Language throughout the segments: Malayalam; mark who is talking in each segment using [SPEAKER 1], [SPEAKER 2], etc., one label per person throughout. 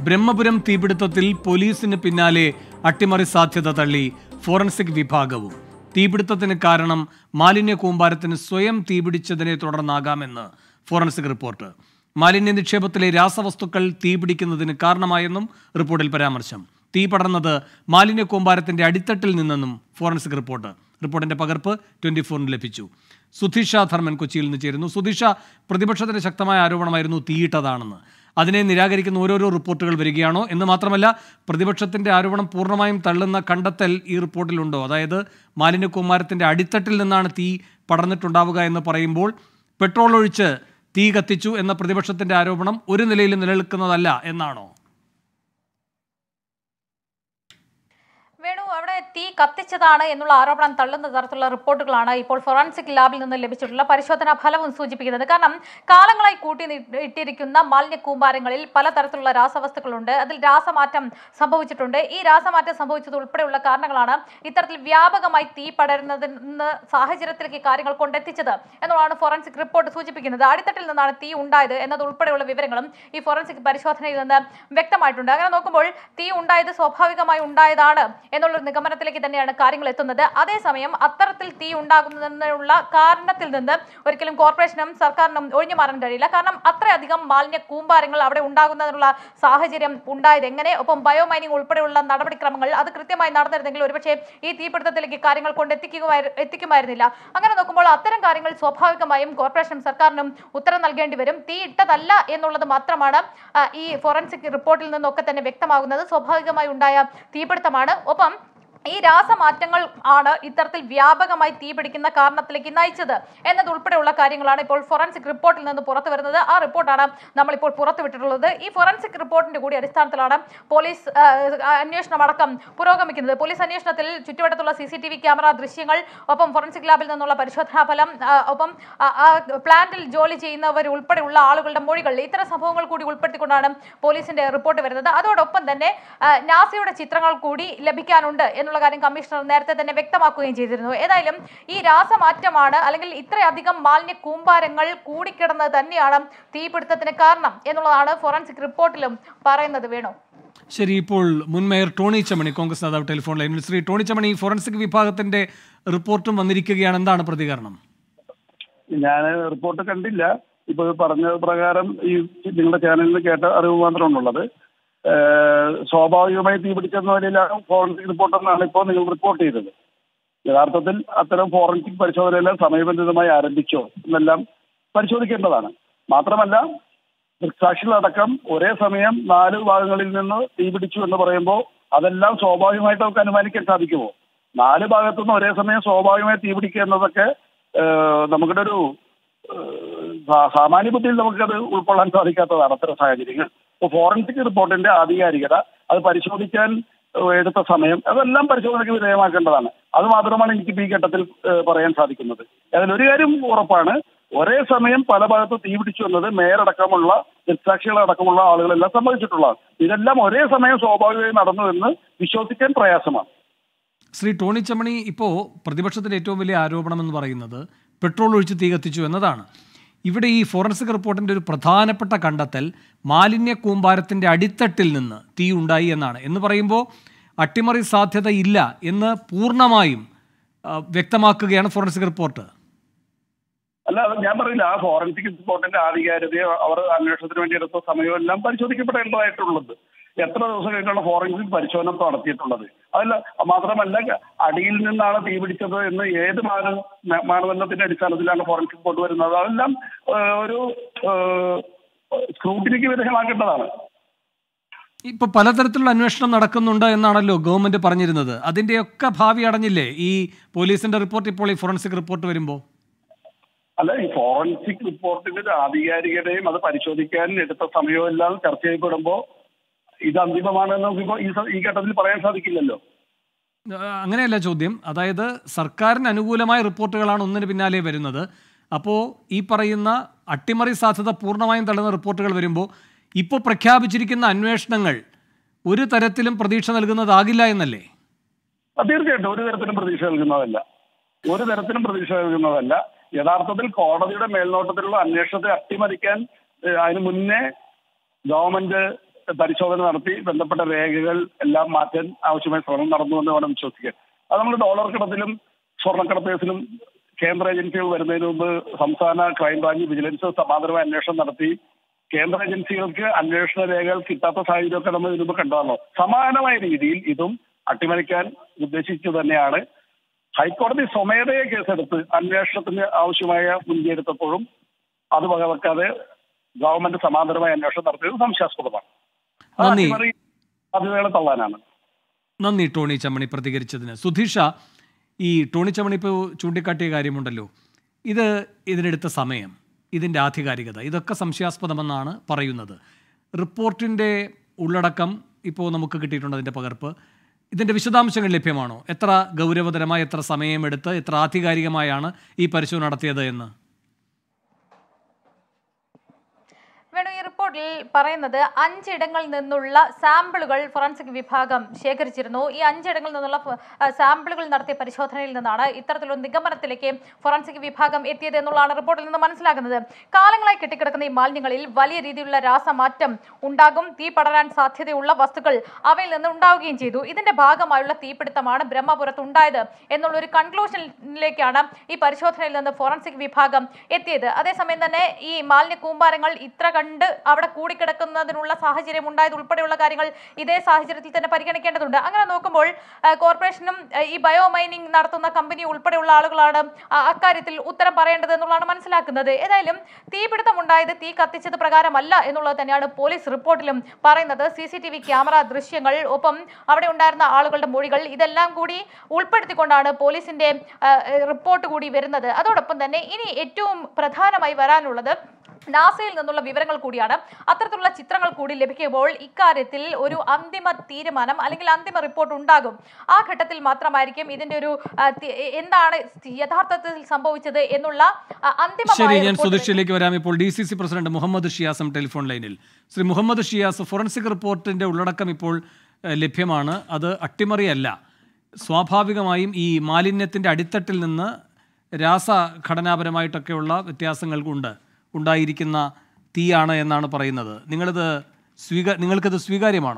[SPEAKER 1] ബ്രഹ്മപുരം തീപിടുത്തത്തിൽ പോലീസിന് പിന്നാലെ അട്ടിമറി സാധ്യത തള്ളി ഫോറൻസിക് വിഭാഗവും തീപിടുത്തത്തിന് കാരണം മാലിന്യ കൂമ്പാരത്തിന് സ്വയം തീപിടിച്ചതിനെ തുടർന്നാകാമെന്ന് ഫോറൻസിക് റിപ്പോർട്ട് മാലിന്യ നിക്ഷേപത്തിലെ രാസവസ്തുക്കൾ തീപിടിക്കുന്നതിന് കാരണമായെന്നും റിപ്പോർട്ടിൽ പരാമർശം തീ പടർന്നത് മാലിന്യ കൂമ്പാരത്തിന്റെ അടിത്തട്ടിൽ നിന്നെന്നും ഫോറൻസിക് റിപ്പോർട്ട് റിപ്പോർട്ടിന്റെ പകർപ്പ് ട്വന്റി ഫോറിന് ലഭിച്ചു സുധീഷ ധർമ്മൻ കൊച്ചിയിൽ നിന്ന് ചേരുന്നു സുധീഷ പ്രതിപക്ഷത്തിന്റെ ശക്തമായ ആരോപണമായിരുന്നു തീയിട്ടതാണെന്ന് അതിനെ നിരാകരിക്കുന്ന ഓരോരോ റിപ്പോർട്ടുകൾ വരികയാണോ എന്ന് മാത്രമല്ല പ്രതിപക്ഷത്തിന്റെ ആരോപണം പൂർണ്ണമായും തള്ളുന്ന കണ്ടെത്തൽ ഈ റിപ്പോർട്ടിലുണ്ടോ അതായത് മാലിന്യ കൂമ്പാരത്തിന്റെ അടിത്തട്ടിൽ നിന്നാണ് തീ പടർന്നിട്ടുണ്ടാവുക എന്ന് പറയുമ്പോൾ പെട്രോൾ ഒഴിച്ച് തീ കത്തിച്ചു എന്ന പ്രതിപക്ഷത്തിന്റെ ആരോപണം ഒരു നിലയിലും നിലനിൽക്കുന്നതല്ല എന്നാണോ
[SPEAKER 2] വേണു അവിടെ തീ കത്തിച്ചതാണ് എന്നുള്ള ആരോപണം തള്ളുന്ന തരത്തിലുള്ള റിപ്പോർട്ടുകളാണ് ഇപ്പോൾ ഫോറൻസിക് ലാബിൽ നിന്ന് ലഭിച്ചിട്ടുള്ള പരിശോധനാ ഫലവും സൂചിപ്പിക്കുന്നത് കാരണം കാലങ്ങളായി കൂട്ടി നി- ഇട്ടിരിക്കുന്ന മാലിന്യ കൂമ്പാരങ്ങളിൽ പലതരത്തിലുള്ള രാസവസ്തുക്കളുണ്ട് അതിൽ രാസമാറ്റം സംഭവിച്ചിട്ടുണ്ട് ഈ രാസമാറ്റം സംഭവിച്ചത് ഉൾപ്പെടെയുള്ള കാരണങ്ങളാണ് ഇത്തരത്തിൽ വ്യാപകമായി തീ പടരുന്നതിന് സാഹചര്യത്തിലേക്ക് കാര്യങ്ങൾ കൊണ്ടെത്തിച്ചത് എന്നുള്ളതാണ് ഫോറൻസിക് റിപ്പോർട്ട് സൂചിപ്പിക്കുന്നത് അടിത്തട്ടിൽ നിന്നാണ് തീ ഉണ്ടായത് എന്നത് ഉൾപ്പെടെയുള്ള വിവരങ്ങളും ഈ ഫോറൻസിക് പരിശോധനയിൽ നിന്ന് വ്യക്തമായിട്ടുണ്ട് അങ്ങനെ നോക്കുമ്പോൾ തീ ഉണ്ടായത് സ്വാഭാവികമായി ഉണ്ടായതാണ് എന്നുള്ള ഒരു നിഗമനത്തിലേക്ക് തന്നെയാണ് കാര്യങ്ങൾ എത്തുന്നത് അതേസമയം അത്തരത്തിൽ തീ ഉണ്ടാകുന്നതിനുള്ള കാരണത്തിൽ നിന്ന് ഒരിക്കലും കോർപ്പറേഷനും സർക്കാരിനും ഒഴിഞ്ഞു മാറാൻ കഴിയില്ല കാരണം അത്രയധികം മാലിന്യ കൂമ്പാരങ്ങൾ അവിടെ ഉണ്ടാകുന്നതിനുള്ള സാഹചര്യം ഉണ്ടായത് എങ്ങനെ ഒപ്പം ബയോ മൈനിങ് ഉൾപ്പെടെയുള്ള നടപടിക്രമങ്ങൾ അത് കൃത്യമായി നടന്നിരുന്നെങ്കിൽ ഒരുപക്ഷെ ഈ തീപിടുത്തത്തിലേക്ക് കാര്യങ്ങൾ കൊണ്ടെത്തിക്കുമായി എത്തിക്കുമായിരുന്നില്ല അങ്ങനെ നോക്കുമ്പോൾ അത്തരം കാര്യങ്ങൾ സ്വാഭാവികമായും കോർപ്പറേഷനും സർക്കാരിനും ഉത്തരം നൽകേണ്ടി വരും തീ ഇട്ടതല്ല എന്നുള്ളത് മാത്രമാണ് ആ, ഈ ഫോറൻസിക് റിപ്പോർട്ടിൽ നിന്നൊക്കെ തന്നെ വ്യക്തമാകുന്നത് സ്വാഭാവികമായി ഉണ്ടായ തീപിടുത്തമാണ് ഒപ്പം ഈ രാസമാറ്റങ്ങൾ ആണ് ഇത്തരത്തിൽ വ്യാപകമായി തീപിടിക്കുന്ന കാരണത്തിലേക്ക് നയിച്ചത് എന്നതുൾപ്പെടെയുള്ള കാര്യങ്ങളാണ് ഇപ്പോൾ ഫോറൻസിക് റിപ്പോർട്ടിൽ നിന്ന് പുറത്തു വരുന്നത് ആ റിപ്പോർട്ടാണ് നമ്മളിപ്പോൾ പുറത്തുവിട്ടിട്ടുള്ളത് ഈ ഫോറൻസിക് റിപ്പോർട്ടിന്റെ കൂടി അടിസ്ഥാനത്തിലാണ് പോലീസ് ആ, അന്വേഷണം അടക്കം പുരോഗമിക്കുന്നത് പോലീസ് അന്വേഷണത്തിൽ ചുറ്റുവട്ടത്തുള്ള C C T V camera ദൃശ്യങ്ങൾ ഒപ്പം ഫോറൻസിക് ലാബിൽ നിന്നുള്ള പരിശോധനാ ഫലം ആ, ഒപ്പം ആ, ആ പ്ലാന്റിൽ ജോലി ചെയ്യുന്നവർ ഉൾപ്പെടെയുള്ള ആളുകളുടെ മൊഴികൾ ഇത്തരം സംഭവങ്ങൾ കൂടി ഉൾപ്പെടുത്തിക്കൊണ്ടാണ് പോലീസിന്റെ റിപ്പോർട്ട് വരുന്നത് അതോടൊപ്പം തന്നെ ആ, നാസയുടെ ചിത്രങ്ങൾ കൂടി ലഭിക്കാനുണ്ട് എന്നുള്ള കാര്യം കമ്മീഷണർ നേരത്തെ തന്നെ വ്യക്തമാക്കുകയും ചെയ്തിരുന്നു ഏതായാലും ഈ രാസമാറ്റമാണ് അല്ലെങ്കിൽ ഇത്രയധികം മാലിന്യ കൂമ്പാരങ്ങൾ കൂടിക്കിടന്നത് തന്നെയാണ് തീപിടുത്തത്തിന് കാരണം എന്നുള്ളതാണ് ഫോറൻസിക് റിപ്പോർട്ടിലും പറയുന്നത് വേണു
[SPEAKER 1] ശരി ഇപ്പോൾ മുൻ മേയർ ടോണി ചമണി കോൺഗ്രസ് നേതാവ് ടെലിഫോൺ ലൈനിൽ ശ്രീ ടോണി ചമണി ഫോറൻസിക് വിഭാഗത്തിന്റെ റിപ്പോർട്ടും വന്നിരിക്കുകയാണ് എന്താണ് പ്രതികരണം
[SPEAKER 3] ഞാൻ റിപ്പോർട്ട് കണ്ടില്ല ഇപ്പൊ പറഞ്ഞ പ്രകാരം ഈ നിങ്ങളുടെ ചാനലിൽ കേട്ട അറിവ് മാത്രമാണുള്ളത് ഏഹ് സ്വാഭാവികമായി തീപിടിച്ചെന്ന നിലയിലാണ് ഫോറൻസിക് റിപ്പോർട്ട് എന്നാണ് ഇപ്പോൾ നിങ്ങൾ റിപ്പോർട്ട് ചെയ്തത് യഥാർത്ഥത്തിൽ അത്തരം ഫോറൻസിക് പരിശോധനയെല്ലാം സമയബന്ധിതമായി ആരംഭിച്ചോ എന്നെല്ലാം പരിശോധിക്കേണ്ടതാണ് മാത്രമല്ല ദൃക്സാക്ഷികളടക്കം ഒരേ സമയം നാല് ഭാഗങ്ങളിൽ നിന്ന് തീപിടിച്ചു എന്ന് പറയുമ്പോൾ അതെല്ലാം സ്വാഭാവികമായിട്ട് നമുക്ക് അനുമാനിക്കാൻ സാധിക്കുമോ നാല് ഭാഗത്തുനിന്ന് ഒരേ സമയം സ്വാഭാവികമായി തീപിടിക്കുക എന്നതൊക്കെ ഏഹ് നമുക്കിടെ ഒരു ഏഹ് സാ- സാമാന്യ ബുദ്ധിയിൽ നമുക്കത് ഉൾക്കൊള്ളാൻ സാധിക്കാത്തതാണ് അത്തരം സാഹചര്യങ്ങൾ ഇപ്പോൾ ഫോറൻസിക് റിപ്പോർട്ടിന്റെ ആധികാരികത അത് പരിശോധിക്കാൻ ഏഹ് എടുത്ത സമയം അതെല്ലാം പരിശോധനയ്ക്ക് വിധേയമാക്കേണ്ടതാണ് അത് മാത്രമാണ് എനിക്ക് ഈ ഘട്ടത്തിൽ ഏഹ് പറയാൻ സാധിക്കുന്നത് അതിലൊരു കാര്യം ഉറപ്പാണ് ഒരേ സമയം പല ഭാഗത്ത് തീപിടിച്ചു എന്നത് മേയറടക്കമുള്ള ദൃക്സാക്ഷികളടക്കമുള്ള ആളുകളെല്ലാം സമ്മതിച്ചിട്ടുള്ളതാണ് ഇതെല്ലാം ഒരേ സമയം സ്വാഭാവികമായി നടന്നു എന്ന് വിശ്വസിക്കാൻ പ്രയാസമാണ്
[SPEAKER 1] ശ്രീ ടോണി ചമണി ഇപ്പോൾ പ്രതിപക്ഷത്തിന്റെ ഏറ്റവും വലിയ ആരോപണം എന്ന് പറയുന്നത് പെട്രോൾ ഒഴിച്ച് തീ കത്തിച്ചു എന്നതാണ് ഇവിടെ ഈ ഫോറൻസിക് റിപ്പോർട്ടിന്റെ ഒരു പ്രധാനപ്പെട്ട കണ്ടെത്തൽ മാലിന്യ കൂമ്പാരത്തിന്റെ അടിത്തട്ടിൽ നിന്ന് തീ ഉണ്ടായി എന്നാണ് എന്ന് പറയുമ്പോൾ അട്ടിമറി സാധ്യത ഇല്ല എന്ന് പൂർണ്ണമായും ആ, വ്യക്തമാക്കുകയാണ് ഫോറൻസിക് റിപ്പോർട്ട്
[SPEAKER 3] അല്ല അത് ഞാൻ പറയില്ല ആ ഫോറൻസിക് റിപ്പോർട്ടിന്റെ ആധികാരികതയോ അവർ അന്വേഷണത്തിന് വേണ്ടി എടുത്ത സമയവും എല്ലാം പരിശോധിക്കപ്പെടേണ്ടതായിട്ടുള്ളത് എത്ര ദിവസം കഴിഞ്ഞാണ് ഫോറൻസിക് പരിശോധന നടത്തിയിട്ടുള്ളത് അതല്ല മാത്രമല്ല അടിയിൽ നിന്നാണ് തീ പിടിച്ചത് എന്ന് ഏത് മാന മാനദണ്ഡത്തിന്റെ അടിസ്ഥാനത്തിലാണ് ഫോറൻസിക് റിപ്പോർട്ട് വരുന്നത് അതെല്ലാം ഏഹ്, ഒരു സ്ക്രൂട്ടിനിക്ക് വിധേയമാക്കേണ്ടതാണ്
[SPEAKER 1] ഇപ്പൊ പലതരത്തിലുള്ള അന്വേഷണം നടക്കുന്നുണ്ട് എന്നാണല്ലോ ഗവൺമെന്റ് പറഞ്ഞിരുന്നത് അതിന്റെയൊക്കെ ഭാവി അടഞ്ഞില്ലേ ഈ പോലീസിന്റെ റിപ്പോർട്ട് ഇപ്പോൾ ഈ ഫോറൻസിക് റിപ്പോർട്ട് വരുമ്പോൾ
[SPEAKER 3] അല്ല ഈ ഫോറൻസിക് റിപ്പോർട്ടിന്റെ ഒരു ആധികാരികതയും അത് പരിശോധിക്കാൻ എടുത്ത സമയവും എല്ലാം ചർച്ച ചെയ്യപ്പെടുമ്പോൾ ഇത് അന്തിമമാണെന്ന് നമുക്കിപ്പോ ഈ സ- ഈ ഘട്ടത്തിൽ പറയാൻ സാധിക്കില്ലല്ലോ
[SPEAKER 1] ആ, അങ്ങനെയല്ല ചോദ്യം അതായത് സർക്കാരിന് അനുകൂലമായ റിപ്പോർട്ടുകളാണ് ഒന്നിന് പിന്നാലെ വരുന്നത് അപ്പോൾ ഈ പറയുന്ന അട്ടിമറി സാധ്യത പൂർണ്ണമായും തള്ളുന്ന റിപ്പോർട്ടുകൾ വരുമ്പോൾ ഇപ്പോൾ പ്രഖ്യാപിച്ചിരിക്കുന്ന അന്വേഷണങ്ങൾ ഒരു തരത്തിലും പ്രതീക്ഷ നൽകുന്നതാകില്ല എന്നല്ലേ
[SPEAKER 3] അത് തീർച്ചയായിട്ടും ഒരു തരത്തിലും പ്രതീക്ഷ നൽകുന്നതല്ല ഒരു തരത്തിലും പ്രതീക്ഷ നൽകുന്നതല്ല യഥാർത്ഥത്തിൽ കോടതിയുടെ മേൽനോട്ടത്തിലുള്ള അന്വേഷണത്തെ അട്ടിമറിക്കാൻ ഏഹ്, അതിന് മുന്നേ ഗവൺമെന്റ് പരിശോധന നടത്തി ബന്ധപ്പെട്ട രേഖകൾ എല്ലാം മാറ്റാൻ ആവശ്യമായ ശ്രമം നടന്നു എന്ന് വേണം വിശ്വസിക്കാൻ അത് നമ്മൾ ഡോളർ കടത്തിലും സ്വർണ്ണക്കടത്ത് കേസിലും കേന്ദ്ര ഏജൻസികൾ വരുന്നതിന് മുമ്പ് സംസ്ഥാന ക്രൈംബ്രാഞ്ച് വിജിലൻസ് സമാന്തരമായ അന്വേഷണം നടത്തി കേന്ദ്ര ഏജൻസികൾക്ക് അന്വേഷണ രേഖകൾ കിട്ടാത്ത സാഹചര്യമൊക്കെ നമ്മൾ ഇതിനു മുമ്പ് കണ്ടതാണല്ലോ സമാനമായ രീതിയിൽ ഇതും അട്ടിമറിക്കാൻ ഉദ്ദേശിച്ചു തന്നെയാണ് ഹൈക്കോടതി സ്വമേധയ കേസെടുത്ത് അന്വേഷണത്തിന് ആവശ്യമായ മുൻകൈ എടുത്തപ്പോഴും അത് വകവെക്കാതെ ഗവൺമെന്റ് സമാന്തരമായ അന്വേഷണം നടത്തിയത് സംശയാസ്പദമാണ് അത്
[SPEAKER 1] നന്ദി.
[SPEAKER 3] അട്ടിമറി സാധ്യതകളെ തള്ളാനാണ്
[SPEAKER 1] നന്ദി ടോണി ചമ്മണി പ്രതികരിച്ചതിന് സുധീഷ ഈ ടോണി ചമ്മണി ഇപ്പോൾ ചൂണ്ടിക്കാട്ടിയ കാര്യമുണ്ടല്ലോ ഇത് ഇതിനെടുത്ത സമയം ഇതിൻ്റെ ആധികാരികത ഇതൊക്കെ സംശയാസ്പദമെന്നാണ് പറയുന്നത് റിപ്പോർട്ടിൻ്റെ ഉള്ളടക്കം ഇപ്പോൾ നമുക്ക് കിട്ടിയിട്ടുണ്ട് അതിൻ്റെ പകർപ്പ് ഇതിൻ്റെ വിശദാംശങ്ങൾ ലഭ്യമാണോ എത്ര ഗൗരവതരമായി എത്ര സമയമെടുത്ത് എത്ര ആധികാരികമായാണ് ഈ പരിശോധന നടത്തിയത് എന്ന്
[SPEAKER 2] വേണു ഈ റിപ്പോർട്ടിൽ പറയുന്നത് അഞ്ചിടങ്ങളിൽ നിന്നുള്ള സാമ്പിളുകൾ ഫോറൻസിക് വിഭാഗം ശേഖരിച്ചിരുന്നു ഈ അഞ്ചിടങ്ങളിൽ നിന്നുള്ള ഫ- ആ, സാമ്പിളുകൾ നടത്തിയ പരിശോധനയിൽ നിന്നാണ് ഇത്തരത്തിലുള്ള നിഗമനത്തിലേക്ക് ഫോറൻസിക് വിഭാഗം എത്തിയത് എന്നുള്ളതാണ് റിപ്പോർട്ടിൽ നിന്ന് മനസ്സിലാക്കുന്നത് കാലങ്ങളായി കെട്ടിക്കിടക്കുന്ന ഈ മാലിന്യങ്ങളിൽ വലിയ രീതിയിലുള്ള രാസമാറ്റം ഉണ്ടാകും തീ പടരാൻ സാധ്യതയുള്ള വസ്തുക്കൾ അവയിൽ നിന്ന് ഉണ്ടാവുകയും ചെയ്തു ഇതിന്റെ ഭാഗമായുള്ള തീപിടുത്തമാണ് ബ്രഹ്മപുരത്ത് ഉണ്ടായത് എന്നുള്ള ഒരു കൺക്ലൂഷനിലേക്കാണ് ഈ പരിശോധനയിൽ നിന്ന് ഫോറൻസിക് വിഭാഗം എത്തിയത് അതേസമയം തന്നെ ഈ മാലിന്യ കൂമ്പാരങ്ങൾ ഇത്ര കണ്ട് അവിടെ കൂടിക്കിടക്കുന്നതിനുള്ള സാഹചര്യം ഉണ്ടായത് ഉൾപ്പെടെയുള്ള കാര്യങ്ങൾ ഇതേ സാഹചര്യത്തിൽ തന്നെ പരിഗണിക്കേണ്ടതുണ്ട് അങ്ങനെ നോക്കുമ്പോൾ ആ, കോർപ്പറേഷനും ആ, ഈ ബയോ മൈനിങ് നടത്തുന്ന കമ്പനി ഉൾപ്പെടെയുള്ള ആളുകളാണ് ആ, അക്കാര്യത്തിൽ ഉത്തരം പറയേണ്ടത് എന്നുള്ളതാണ് മനസ്സിലാക്കുന്നത് ഏതായാലും തീപിടുത്തം ഉണ്ടായത് തീ കത്തിച്ചത് പ്രകാരമല്ല എന്നുള്ളത് തന്നെയാണ് പോലീസ് റിപ്പോർട്ടിലും പറയുന്നത് C C T V camera ദൃശ്യങ്ങൾ ഒപ്പം അവിടെ ഉണ്ടായിരുന്ന ആളുകളുടെ മൊഴികൾ ഇതെല്ലാം കൂടി ഉൾപ്പെടുത്തിക്കൊണ്ടാണ് പോലീസിന്റെ ആ, റിപ്പോർട്ട് കൂടി വരുന്നത് അതോടൊപ്പം തന്നെ ഇനി ഏറ്റവും പ്രധാനമായി വരാനുള്ളത് നാസയിൽ നിന്നുള്ള വിവരങ്ങൾ കൂടിയാണ് അത്തരത്തിലുള്ള ചിത്രങ്ങൾ കൂടി ലഭിക്കുമ്പോൾ ഇക്കാര്യത്തിൽ ഒരു അന്തിമ തീരുമാനം അല്ലെങ്കിൽ അന്തിമ റിപ്പോർട്ട് ഉണ്ടാകും ആ ഘട്ടത്തിൽ മാത്രമായിരിക്കും ഇതിന്റെ ഒരു ആ, തി- എന്താണ് യഥാർത്ഥത്തിൽ സംഭവിച്ചത് എന്നുള്ള ആ, അന്തിമമായ
[SPEAKER 1] ശരി ഞാൻ
[SPEAKER 2] റിപ്പോർട്ടിലേക്ക്
[SPEAKER 1] സുധീഷിലേക്ക് വരാം ഇപ്പോൾ D C C president Muhammad ഷിയാസും ടെലിഫോൺ ലൈനിൽ ശ്രീ മുഹമ്മദ് ഷിയാസ് ഫോറൻസിക് റിപ്പോർട്ടിന്റെ ഉള്ളടക്കം ഇപ്പോൾ ഏഹ്, ലഭ്യമാണ് അത് അട്ടിമറിയല്ല സ്വാഭാവികമായും ഈ മാലിന്യത്തിന്റെ അടിത്തട്ടിൽ നിന്ന് രാസഘടനാപരമായിട്ടൊക്കെയുള്ള വ്യത്യാസങ്ങൾ കൊണ്ട് ഉണ്ടായിരിക്കുന്ന തീയാണ് എന്നാണ് പറയുന്നത് നിങ്ങളിത് സ്വീക നിങ്ങൾക്കത് സ്വീകാര്യമാണോ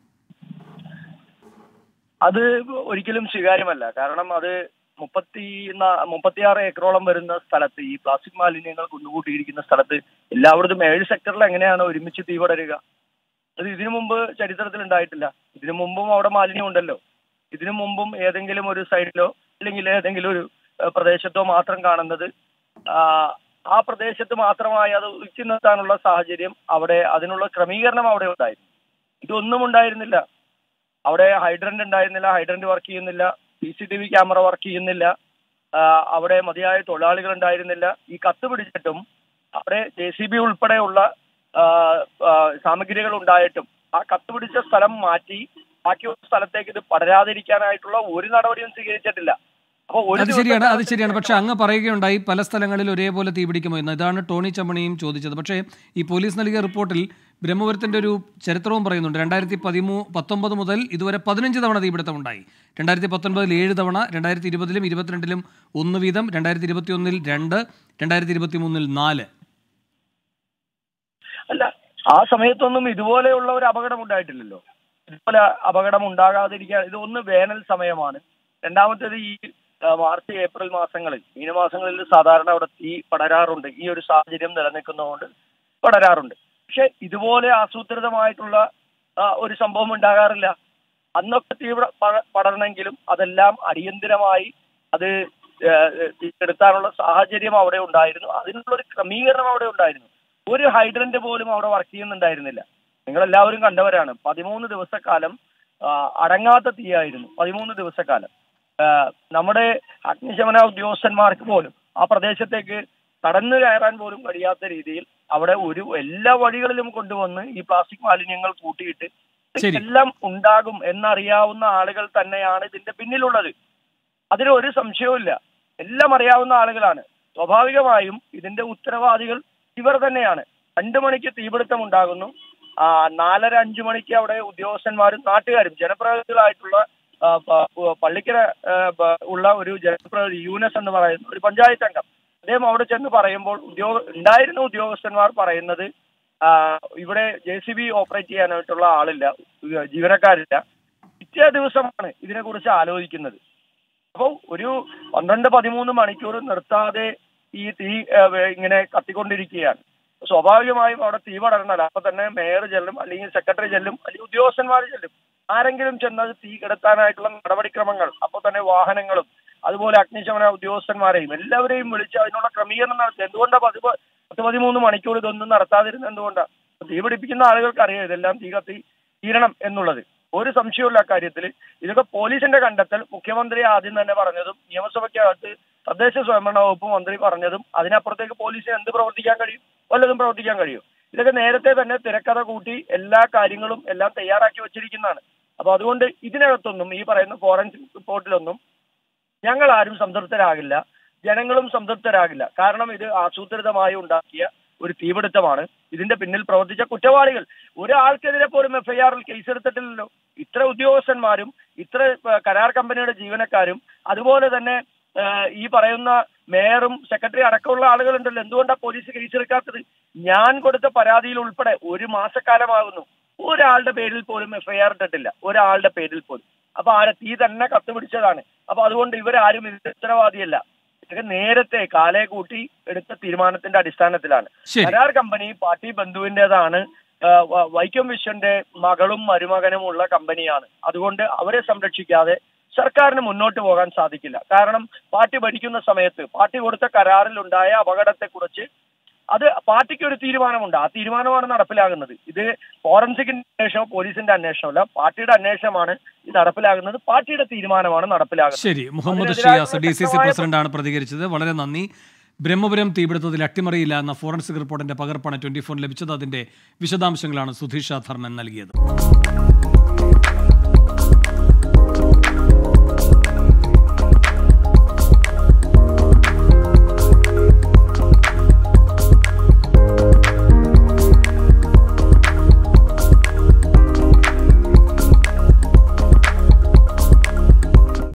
[SPEAKER 4] അത് ഒരിക്കലും സ്വീകാര്യമല്ല കാരണം അത് മുപ്പത്തി ന- മുപ്പത്തിയാറ് ഏക്കറോളം വരുന്ന സ്ഥലത്ത് ഈ പ്ലാസ്റ്റിക് മാലിന്യങ്ങൾ കുന്നുകൂട്ടിയിരിക്കുന്ന സ്ഥലത്ത് എല്ലായിടത്തും ഏഴ് സെക്ടറിൽ എങ്ങനെയാണ് ഒരുമിച്ച് തീ പടരുക അത് ഇതിനു മുമ്പ് ചരിത്രത്തിൽ ഉണ്ടായിട്ടില്ല ഇതിനു മുമ്പും അവിടെ മാലിന്യം ഉണ്ടല്ലോ ഇതിനു മുമ്പും ഏതെങ്കിലും ഒരു സൈഡിലോ അല്ലെങ്കിൽ ഏതെങ്കിലും ഒരു ഏഹ്, പ്രദേശത്തോ മാത്രം കാണുന്നത് ആ, ആ പ്രദേശത്ത് മാത്രമായി അത് ഒഴിച്ചു നിർത്താനുള്ള സാഹചര്യം അവിടെ അതിനുള്ള ക്രമീകരണം അവിടെ ഉണ്ടായിരുന്നു ഇതൊന്നും ഉണ്ടായിരുന്നില്ല അവിടെ ഹൈഡ്രന്റ് ഉണ്ടായിരുന്നില്ല ഹൈഡ്രന്റ് വർക്ക് ചെയ്യുന്നില്ല C C T V camera work ചെയ്യുന്നില്ല ആ, അവിടെ മതിയായ തൊഴിലാളികൾ ഉണ്ടായിരുന്നില്ല ഈ കത്ത് പിടിച്ചിട്ടും അവിടെ ജെ സി ബി ഉൾപ്പെടെയുള്ള ആ, ആ, സാമഗ്രികൾ ഉണ്ടായിട്ടും ആ കത്ത് പിടിച്ച സ്ഥലം മാറ്റി ബാക്കിയുള്ള സ്ഥലത്തേക്ക് ഇത് പടരാതിരിക്കാനായിട്ടുള്ള ഒരു നടപടിയും സ്വീകരിച്ചിട്ടില്ല അപ്പൊ ഒരു
[SPEAKER 1] അത് ശരിയാണ് അത്
[SPEAKER 4] ദിവസം
[SPEAKER 1] ശരിയാണ് പക്ഷെ അങ്ങ് പറയുകയുണ്ടായി പല സ്ഥലങ്ങളിൽ ഒരേപോലെ തീപിടിക്കുമോ എന്ന് ഇതാണ് ടോണി ചമ്മണിയും ചോദിച്ചത് പക്ഷേ ഈ പോലീസ് നൽകിയ റിപ്പോർട്ടിൽ ബ്രഹ്മപുരത്തിന്റെ ഒരു ചരിത്രവും പറയുന്നുണ്ട് രണ്ടായിരത്തി പതിമൂ പത്തൊമ്പത് മുതൽ ഇതുവരെ പതിനഞ്ച് തവണ തീപിടുത്തം ഉണ്ടായി രണ്ടായിരത്തി പത്തൊൻപതിൽ ഏഴ് തവണ രണ്ടായിരത്തി ഇരുപതിലും ഇരുപത്തിരണ്ടിലും ഒന്ന് വീതം രണ്ടായിരത്തി ഇരുപത്തി ഒന്നിൽ രണ്ട് രണ്ടായിരത്തി ഇരുപത്തി മൂന്നിൽ നാല്
[SPEAKER 4] അല്ല ആ സമയത്തൊന്നും ഇതുപോലെയുള്ള ഒരു അപകടം ഉണ്ടായിട്ടില്ലല്ലോ ഇതുപോലെ അപകടം ഉണ്ടാകാതിരിക്കാൻ ഇത് ഒന്ന് വേനൽ സമയമാണ് രണ്ടാമത്തേത് ഈ ആ, മാർച്ച് ഏപ്രിൽ മാസങ്ങളിൽ മീനമാസങ്ങളിൽ സാധാരണ അവിടെ തീ പടരാറുണ്ട് ഈ ഒരു സാഹചര്യം നിലനിൽക്കുന്നതുകൊണ്ട് പടരാറുണ്ട് പക്ഷെ ഇതുപോലെ ആസൂത്രിതമായിട്ടുള്ള ആ, ഒരു സംഭവം ഉണ്ടാകാറില്ല അന്നൊക്കെ തീവ്ര പ- പടരണമെങ്കിലും അതെല്ലാം അടിയന്തിരമായി അത് എടുത്താനുള്ള സാഹചര്യം അവിടെ ഉണ്ടായിരുന്നു അതിനുള്ള ഒരു ക്രമീകരണം അവിടെ ഉണ്ടായിരുന്നു ഒരു ഹൈഡ്രന്റ് പോലും അവിടെ വർക്ക് ചെയ്യുന്നുണ്ടായിരുന്നില്ല നിങ്ങൾ എല്ലാവരും കണ്ടവരാണ് പതിമൂന്ന് ദിവസക്കാലം ആ, അടങ്ങാത്ത തീയായിരുന്നു പതിമൂന്ന് ദിവസക്കാലം ആ, നമ്മുടെ അഗ്നിശമന ഉദ്യോഗസ്ഥന്മാർക്ക് പോലും ആ പ്രദേശത്തേക്ക് കടന്നു കയറാൻ പോലും കഴിയാത്ത രീതിയിൽ അവിടെ ഒരു എല്ലാ വഴികളിലും കൊണ്ടുവന്ന് ഈ പ്ലാസ്റ്റിക് മാലിന്യങ്ങൾ കൂട്ടിയിട്ട്
[SPEAKER 1] ശരി.
[SPEAKER 4] എല്ലാം ഉണ്ടാകും എന്നറിയാവുന്ന ആളുകൾ തന്നെയാണ് ഇതിന്റെ പിന്നിലുള്ളത് അതിന് ഒരു സംശയവുമില്ല എല്ലാം അറിയാവുന്ന ആളുകളാണ് സ്വാഭാവികമായും ഇതിന്റെ ഉത്തരവാദികൾ ഇവർ തന്നെയാണ് രണ്ടു മണിക്ക് തീപിടുത്തം ഉണ്ടാകുന്നു ആ നാലര അഞ്ചു മണിക്ക് അവിടെ ഉദ്യോഗസ്ഥന്മാരും നാട്ടുകാരും ജനപ്രതിനിധികളായിട്ടുള്ള ആ, പ- പ- പള്ളിക്കര ആ, പ- ഉള്ള ഒരു ജനപ്രതിനിധി യൂനസ് എന്ന് പറയുന്ന ഒരു പഞ്ചായത്ത് അംഗം അദ്ദേഹം അവിടെ ചെന്ന് പറയുമ്പോൾ ഉദ്യോഗ ഉണ്ടായിരുന്ന ഉദ്യോഗസ്ഥന്മാർ പറയുന്നത് ആ, ഇവിടെ ജെ സി ബി ഓപ്പറേറ്റ് ചെയ്യാനായിട്ടുള്ള ആളില്ല ജീവനക്കാരില്ല പിറ്റേ ദിവസമാണ് ഇതിനെക്കുറിച്ച് ആലോചിക്കുന്നത് അപ്പോൾ ഒരു പന്ത്രണ്ട് പതിമൂന്ന് മണിക്കൂർ നിർത്താതെ ഈ തീ ആ, വേ- ഇങ്ങനെ കത്തിക്കൊണ്ടിരിക്കുകയാണ് സ്വാഭാവികമായും അവിടെ തീ പടരണല്ലോ അപ്പൊ തന്നെ മേയർ ചെല്ലും അല്ലെങ്കിൽ സെക്രട്ടറി ചെല്ലും അല്ലെങ്കിൽ ഉദ്യോഗസ്ഥന്മാർ ചെല്ലും ആരെങ്കിലും ചെന്നത് തീ കെടുത്താനായിട്ടുള്ള നടപടിക്രമങ്ങൾ അപ്പോൾ തന്നെ വാഹനങ്ങളും അതുപോലെ അഗ്നിശമന ഉദ്യോഗസ്ഥന്മാരെയും എല്ലാവരെയും വിളിച്ച് അതിനുള്ള ക്രമീകരണം നടത്തി എന്തുകൊണ്ടാണ് പതി പത്ത് പതിമൂന്ന് മണിക്കൂർ ഇതൊന്നും നടത്താതിരുന്നത് എന്തുകൊണ്ടാണ് തീ പിടിപ്പിക്കുന്ന ആളുകൾക്ക് അറിയാം ഇതെല്ലാം തീ കത്തി തീരണം എന്നുള്ളത് ഒരു സംശയവുമില്ല അക്കാര്യത്തിൽ ഇതൊക്കെ പോലീസിന്റെ കണ്ടെത്തൽ മുഖ്യമന്ത്രി ആദ്യം തന്നെ പറഞ്ഞതും നിയമസഭയ്ക്കകത്ത് തദ്ദേശ സ്വയംഭരണ വകുപ്പ് മന്ത്രി പറഞ്ഞതും അതിനപ്പുറത്തേക്ക് പോലീസിന് എന്ത് പ്രവർത്തിക്കാൻ കഴിയും വല്ലതും പ്രവർത്തിക്കാൻ കഴിയും ഇതൊക്കെ നേരത്തെ തന്നെ തിരക്കഥ കൂട്ടി എല്ലാ കാര്യങ്ങളും എല്ലാം തയ്യാറാക്കി വെച്ചിരിക്കുന്നതാണ് അപ്പൊ അതുകൊണ്ട് ഇതിനകത്തൊന്നും ഈ പറയുന്ന ഫോറൻസിക് റിപ്പോർട്ടിലൊന്നും ഞങ്ങൾ ആരും സംതൃപ്തരാകില്ല ജനങ്ങളും സംതൃപ്തരാകില്ല കാരണം ഇത് ആസൂത്രിതമായി ഉണ്ടാക്കിയ ഒരു തീപിടുത്തമാണ് ഇതിന്റെ പിന്നിൽ പ്രവർത്തിച്ച കുറ്റവാളികൾ ഒരാൾക്കെതിരെ പോലും എഫ്ഐആറിൽ കേസെടുത്തിട്ടില്ലല്ലോ ഇത്ര ഉദ്യോഗസ്ഥന്മാരും ഇത്ര ഏഹ്, കരാർ കമ്പനിയുടെ ജീവനക്കാരും അതുപോലെ തന്നെ ഏഹ്, ഈ പറയുന്ന മേയറും സെക്രട്ടറി അടക്കമുള്ള ആളുകളുണ്ടല്ലോ എന്തുകൊണ്ടാണ് പോലീസ് കേസെടുക്കാത്തത് ഞാൻ കൊടുത്ത പരാതിയിൽ ഉൾപ്പെടെ ഒരു മാസക്കാലമാകുന്നു ഒരാളുടെ പേരിൽ പോലും എഫ്ഐആർ ഇട്ടിട്ടില്ല ഒരാളുടെ പേരിൽ പോലും അപ്പൊ ആരെ തീ തന്നെ കത്തുപിടിച്ചതാണ് അപ്പൊ അതുകൊണ്ട് ഇവരാരും ഇതിന്റെ ഉത്തരവാദിയല്ല ഇതൊക്കെ നേരത്തെ കാലേ കൂട്ടി എടുത്ത തീരുമാനത്തിന്റെ അടിസ്ഥാനത്തിലാണ്
[SPEAKER 1] ശരി
[SPEAKER 4] കരാർ കമ്പനി പാർട്ടി ബന്ധുവിന്റേതാണ് ആ, വ- വൈക്കം വിശ്വന്റെ മകളും മരുമകനും ഉള്ള കമ്പനിയാണ് അതുകൊണ്ട് അവരെ സംരക്ഷിക്കാതെ സർക്കാരിന് മുന്നോട്ട് പോകാൻ സാധിക്കില്ല കാരണം പാർട്ടി ഭരിക്കുന്ന സമയത്ത് പാർട്ടി കൊടുത്ത കരാറിൽ ഉണ്ടായ അപകടത്തെക്കുറിച്ച് അത് പാർട്ടിക്ക് ഒരു തീരുമാനമുണ്ട് ആ തീരുമാനമാണ് നടപ്പിലാകുന്നത് ഇത് ഫോറൻസിക്കിന്റെ അന്വേഷണം പോലീസിന്റെ അന്വേഷണമല്ല പാർട്ടിയുടെ അന്വേഷണമാണ് ഇത് നടപ്പിലാകുന്നത് പാർട്ടിയുടെ തീരുമാനമാണ് നടപ്പിലാകുന്നത്
[SPEAKER 1] ശരി മുഹമ്മദ്
[SPEAKER 4] അതിനെതിരായിട്ടുള്ള
[SPEAKER 1] ഷിയാസ് ഡി സി സി
[SPEAKER 4] ശക്തമായ
[SPEAKER 1] പ്രസിഡന്റാണ് പ്രതികരിച്ചത് വളരെ നന്ദി ബ്രഹ്മപുരം തീപിടുത്തത്തിൽ അട്ടിമറിയില്ല എന്ന ഫോറൻസിക് റിപ്പോർട്ടിന്റെ പകർപ്പാണ് ട്വന്റി ഫോർ ലഭിച്ചത് അതിന്റെ വിശദാംശങ്ങളാണ് സുധീഷ ധർമ്മൻ നൽകിയത്